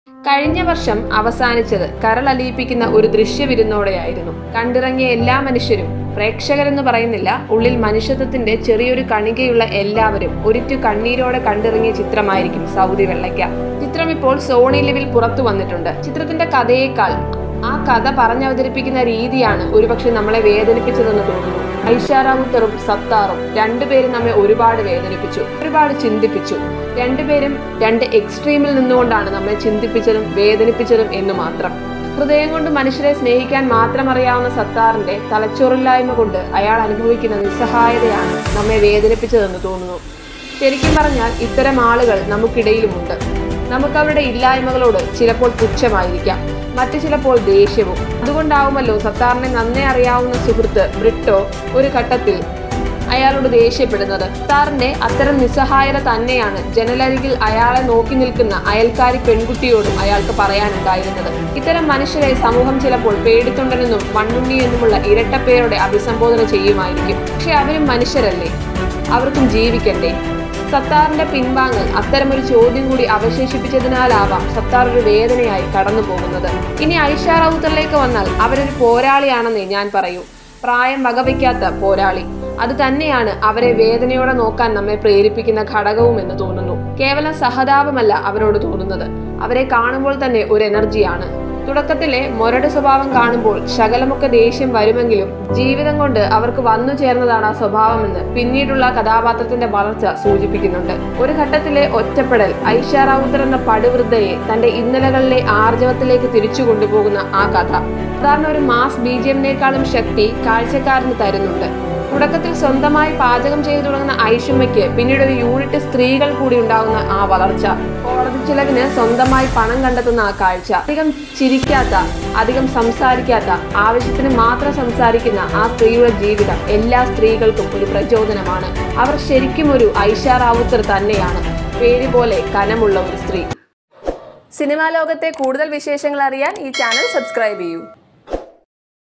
കഴിഞ്ഞ വർഷം അവസാനിച്ചത് കരളലിയിപ്പിക്കുന്ന ഒരു ദൃശ്യവിരുന്നോടെയായിരുന്നു കണ്ടിറങ്ങിയ എല്ലാ മനുഷ്യരും പ്രേക്ഷകരെന്ന് പറയുന്നില്ല ഉള്ളിൽ മനുഷ്യത്വത്തിന്റെ ചെറിയൊരു കണികയുള്ള എല്ലാവരും ഒരിറ്റു കണ്ണീരോടെ കണ്ടിറങ്ങിയ ചിത്രമായിരിക്കും സൗദി വെള്ളയ്ക്ക ചിത്രം ഇപ്പോൾ സോണി ലെവിൽ പുറത്തു വന്നിട്ടുണ്ട് ചിത്രത്തിന്റെ കഥയേക്കാൾ ആ കഥ പറഞ്ഞവതരിപ്പിക്കുന്ന രീതിയാണ് ഒരുപക്ഷെ നമ്മളെ വേദനിപ്പിച്ചതെന്ന് തോന്നുന്നു ഐഷാറാവുത്തറും സത്താറും രണ്ടുപേരും നമ്മെ ഒരുപാട് വേദനിപ്പിച്ചു ഒരുപാട് ചിന്തിപ്പിച്ചു രണ്ടുപേരും രണ്ട് എക്സ്ട്രീമിൽ നിന്നുകൊണ്ടാണ് നമ്മെ ചിന്തിപ്പിച്ചതും വേദനിപ്പിച്ചതും എന്ന് മാത്രം ഹൃദയം കൊണ്ട് മനുഷ്യരെ സ്നേഹിക്കാൻ മാത്രം അറിയാവുന്ന സത്താറിന്റെ തലച്ചോറില്ലായ്മ കൊണ്ട് അയാൾ അനുഭവിക്കുന്ന നിസ്സഹായതയാണ് നമ്മെ വേദനിപ്പിച്ചതെന്ന് തോന്നുന്നു ശരിക്കും പറഞ്ഞാൽ ഇത്തരം ആളുകൾ നമുക്കിടയിലുമുണ്ട് നമുക്ക് അവരുടെ ഇല്ലായ്മകളോട് ചിലപ്പോൾ പുച്ഛമായിരിക്കാം മറ്റു ചിലപ്പോൾ ദേഷ്യവും അതുകൊണ്ടാവുമല്ലോ സത്താറിനെ നന്നേ അറിയാവുന്ന സുഹൃത്ത് ബ്രിട്ടോ ഒരു ഘട്ടത്തിൽ അയാളോട് ദേഷ്യപ്പെടുന്നത് സത്താറിന്റെ അത്തരം നിസ്സഹായത തന്നെയാണ് ജനലരികിൽ അയാളെ നോക്കി നിൽക്കുന്ന അയൽക്കാരി പെൺകുട്ടിയോടും അയാൾക്ക് പറയാനുണ്ടായിരുന്നത് ഇത്തരം മനുഷ്യരെ സമൂഹം ചിലപ്പോൾ പേടിത്തൊണ്ടനെന്നും മണ്ണുണ്ണി എന്നുമുള്ള ഇരട്ടപ്പേരോടെ അഭിസംബോധന ചെയ്യുമായിരിക്കും പക്ഷെ അവരും മനുഷ്യരല്ലേ അവർക്കും ജീവിക്കണ്ടേ സത്താറിന്റെ പിൻവാങ്ങൽ അത്തരമൊരു ചോദ്യം കൂടി അവശേഷിപ്പിച്ചതിനാലാവാം സത്താർ ഒരു വേദനയായി കടന്നു പോകുന്നത് ഇനി ഐഷ റൌത്തറിലേക്ക് വന്നാൽ അവരൊരു പോരാളിയാണെന്നേ ഞാൻ പറയൂ പ്രായം വകവയ്ക്കാത്ത പോരാളി അത് തന്നെയാണ് അവരെ വേദനയോടെ നോക്കാൻ നമ്മെ പ്രേരിപ്പിക്കുന്ന ഘടകവും എന്ന് തോന്നുന്നു കേവലം സഹതാപമല്ല അവരോട് തോന്നുന്നത് അവരെ കാണുമ്പോൾ തന്നെ ഒരു എനർജിയാണ് തുടക്കത്തിലെ മൊരട് സ്വഭാവം കാണുമ്പോൾ ശകലമൊക്കെ ദേഷ്യം വരുമെങ്കിലും ജീവിതം കൊണ്ട് അവർക്ക് വന്നു ചേർന്നതാണ് ആ സ്വഭാവമെന്ന് പിന്നീടുള്ള കഥാപാത്രത്തിന്റെ വളർച്ച സൂചിപ്പിക്കുന്നുണ്ട് ഒരു ഘട്ടത്തിലെ ഒറ്റപ്പെടൽ ഐഷ റാവുത്തർ എന്ന പടുവൃദ്ധയെ തന്റെ ഇന്നലകളിലെ ആർജവത്തിലേക്ക് തിരിച്ചു കൊണ്ടുപോകുന്ന ആ കഥ സാധാരണ ഒരു മാസ് ബി ജി എമ്മിനേക്കാളും ശക്തി കാഴ്ചക്കാരന് തരുന്നുണ്ട് തുടക്കത്തിൽ സ്വന്തമായി പാചകം ചെയ്തു തുടങ്ങുന്ന ഐഷുമ്മയ്ക്ക് പിന്നീട് ഒരു യൂണിറ്റ് സ്ത്രീകൾ കൂടി ഉണ്ടാകുന്ന ആ വളർച്ച കോടതി ചിലവിന് സ്വന്തമായി പണം കണ്ടെത്തുന്ന ആ കാഴ്ച അധികം ചിരിക്കാത്ത അധികം സംസാരിക്കാത്ത ആവശ്യത്തിന് മാത്രം സംസാരിക്കുന്ന ആ സ്ത്രീയുടെ ജീവിതം എല്ലാ സ്ത്രീകൾക്കും ഒരു പ്രചോദനമാണ് അവർ ശരിക്കും ഒരു ഐഷ റാവുത്തർ തന്നെയാണ് പേര് പോലെ കനമുള്ള ഒരു സ്ത്രീ സിനിമാ ലോകത്തെ കൂടുതൽ വിശേഷങ്ങൾ അറിയാൻ ഈ ചാനൽ സബ്സ്ക്രൈബ് ചെയ്യൂ